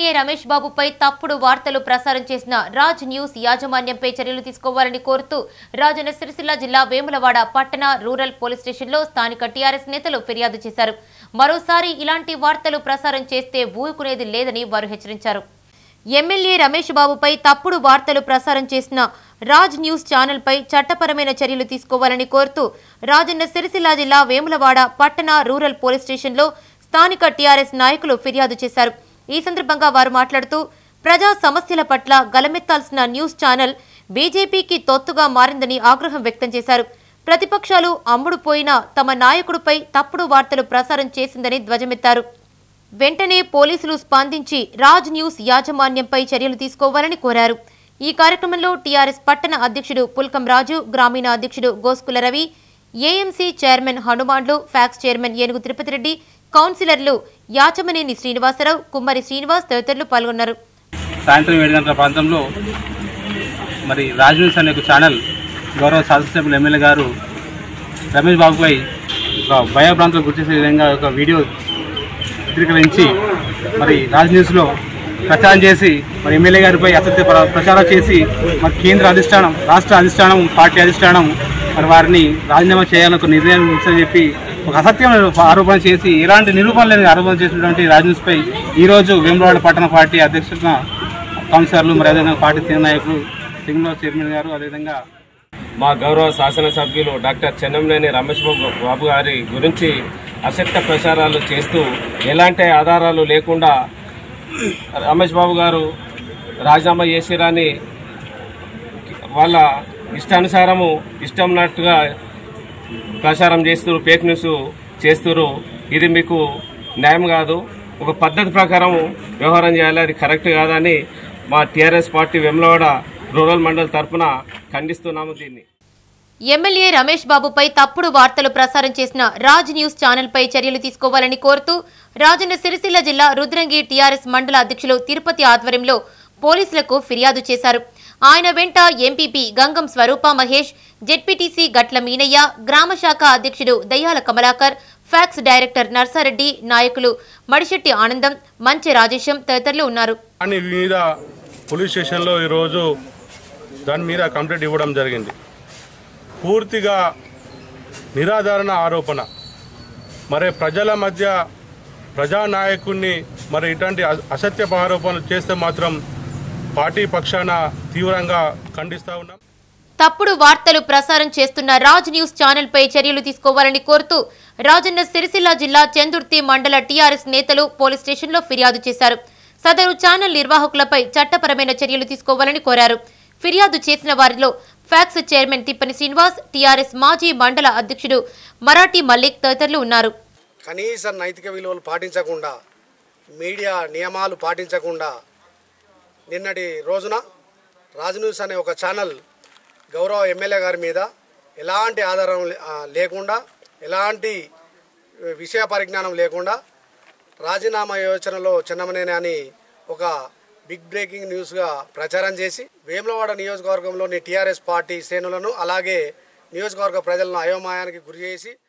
MLA Ramesh బాబుపై తప్పుడు వార్తలు ప్రసారం చేసిన రాజ్ న్యూస్ యాజమాన్యంపై చర్యలు తీసుకోవాలని కోరుతూ రాజన్న సిరిసిల్ల జిల్లా వేములవాడ పట్టణ రూరల్ పోలీస్ స్టేషన్లో స్థానిక టీఆర్ఎస్ నేతలు ఫిర్యాదు చేశారు మరోసారి ఇలాంటి వార్తలు ప్రసారం చేస్తే ఊరుకునేది లేదని వారు హెచ్చరించారు ఎమ్మెల్యే రమేష్ బాబుపై తప్పుడు వార్తలు ప్రసారం చేసిన రాజ్ న్యూస్ ఛానల్పై చట్టపరమైన చర్యలు తీసుకోవాలని కోరుతూ రాజన్న సిరిసిల్ల జిల్లా వేములవాడ పట్టణ రూరల్ పోలీస్ స్టేషన్లో స్థానిక టీఆర్ఎస్ నాయకులు ఫిర్యాదు చేశారు ఈ సందర్భంగా వారు మాట్లాడుతూ ప్రజా సమస్యల పట్ల గలమెత్తాల్సిన న్యూస్ ఛానల్ బీజేపీకి తొత్తుగా మారిందని ఆగ్రహం వ్యక్తం చేశారు ప్రతిపక్షాలు అమ్ముడుపోయిన తమ నాయకుడిపై తప్పుడు వార్తలు ప్రసారం చేసిందని ధ్వజమెత్తారు వెంటనే పోలీసులు స్పందించి రాజ్ న్యూస్ యాజమాన్యంపై చర్యలు తీసుకోవాలని కోరారు ఈ కార్యక్రమంలో టీఆర్ఎస్ పట్టణ అధ్యక్షుడు పుల్కం రాజు గ్రామీణ అధ్యక్షుడు Goskula Ravi AMC chairman Hanumanlu PACS chairman Enugu Tirupati Reddy కౌన్సిలర్లు యాచమనేని శ్రీనివాసరావు కుమ్మరి శ్రీనివాస్ తదితరులు పాల్గొన్నారు సాయంత్రం ఏడు గంటల ప్రాంతంలో మరి రాజ్ న్యూస్ అనే ఒక ఛానల్ గౌరవ శాసనసభ్యులు ఎమ్మెల్యే గారు రమేష్ బాబుపై ఒక భయభ్రాంతులు గుర్తించే విధంగా ఒక వీడియో చిత్రీకరించి మరి రాజ్ న్యూస్లో ప్రచారం చేసి మరి ఎమ్మెల్యే గారిపై అసత్య ప్ర- ప్రచారం చేసి మరి కేంద్ర అధిష్టానం రాష్ట్ర అధిష్టానం పార్టీ అధిష్టానం మరి వారిని రాజీనామా చేయాలని ఒక నిర్ణయం ఉంచని చెప్పి ఒక అసత్యమైన ఆరోపణ చేసి ఎలాంటి నిరూపణ లేని ఆరోపణ చేసినటువంటి రాజ్ న్యూస్పై ఈరోజు వేములవాడ పట్టణ పార్టీ అధ్యక్షుల కౌన్సిలర్లు మరి అదేవిధంగా పార్టీ సీనియర్ నాయకులు సింగ్లో చైర్మన్ గారు అదేవిధంగా మా గౌరవ శాసనసభ్యులు డాక్టర్ చెన్నంనేని రమేష్ బాబు బాబు గారి గురించి అసత్య ప్రచారాలు చేస్తూ ఎలాంటి ఆధారాలు లేకుండా రమేష్ బాబు గారు రాజీనామా చేసిరని వాళ్ళ ఇష్టానుసారము ఇష్టంనట్టుగా ప్రచారం చేస్తున్నారు ఫేక్ న్యూస్ చేస్తున్నారు ఇది మీకు న్యాయం కాదు ఒక పద్ధతి ప్రకారం వ్యవహారం చేయాలి అది కరెక్ట్ కాదని మా TRS party Vemulawada rural mandal తరఫున ఖండిస్తున్నాము దీన్ని ఎమ్మెల్యే రమేష్ బాబుపై తప్పుడు వార్తలు ప్రసారం చేసిన రాజ్ న్యూస్ ఛానల్పై చర్యలు తీసుకోవాలని కోరుతూ రాజన్న సిరిసిల్ల జిల్లా రుద్రంగి టీఆర్ఎస్ మండల అధ్యక్షులు తిరుపతి ఆధ్వర్యంలో పోలీసులకు ఫిర్యాదు చేశారు ఆయన వెంట ఎంపీపీ గంగం స్వరూప మహేష్ జెడ్పీటీసీ గట్ల మీనయ్య గ్రామ శాఖ అధ్యక్షుడు దయ్యాల కమలాకర్ ఫ్యాక్స్ డైరెక్టర్ నర్సారెడ్డి నాయకులు మడిశెట్టి ఆనందం మంచె రాజేశం తదితరులు ఉన్నారు దాని మీద పోలీస్ స్టేషన్లో ఈరోజు దాని మీద కంప్లైంట్ ఇవ్వడం జరిగింది పూర్తిగా నిరాధారణ ఆరోపణ మరి ప్రజల మధ్య ప్రజానాయకుడిని మరి ఇటువంటి అ- అసత్యపు ఆరోపణలు చేస్తే మాత్రం పార్టీ పక్షాన తీవ్రంగా ఖండిస్తూ ఉన్నాం తప్పుడు వార్తలు ప్రసారం చేస్తున్న రాజ్ న్యూస్ ఛానల్ పై చర్యలు తీసుకోవాలని కోరుతూ రాజన్న సిరిసిల్ల జిల్లా చందుర్తి మండల టీఆర్ఎస్ నేతలు పోలీస్ స్టేషన్లో ఫిర్యాదు చేశారు సదరు ఛానల్ నిర్వాహకులపై చట్టపరమైన చర్యలు తీసుకోవాలని కోరారు ఫిర్యాదు చేసిన వారిలో PACS chairman Tippani Srinivas TRS మాజీ మండల అధ్యక్షుడు మరాఠీ మల్లిక్ తదితరులు ఉన్నారు కనీస నైతిక విలువలు పాటించకుండా మీడియా నియమాలు పాటించకుండా నిన్నటి రోజున రాజ్ న్యూస్ అనే ఒక ఛానల్ గౌరవ ఎమ్మెల్యే గారి మీద ఎలాంటి ఆధారం లే- ఆ, లేకుండా ఎలాంటి విషయ పరిజ్ఞానం లేకుండా రాజీనామా యోచనలో చిన్నమనేని అని ఒక బిగ్ బ్రేకింగ్ న్యూస్గా ప్రచారం చేసి వేములవాడ నియోజకవర్గంలోని టీఆర్ఎస్ పార్టీ శ్రేణులను అలాగే నియోజకవర్గ ప్రజలను అయోమయానికి గురి చేసి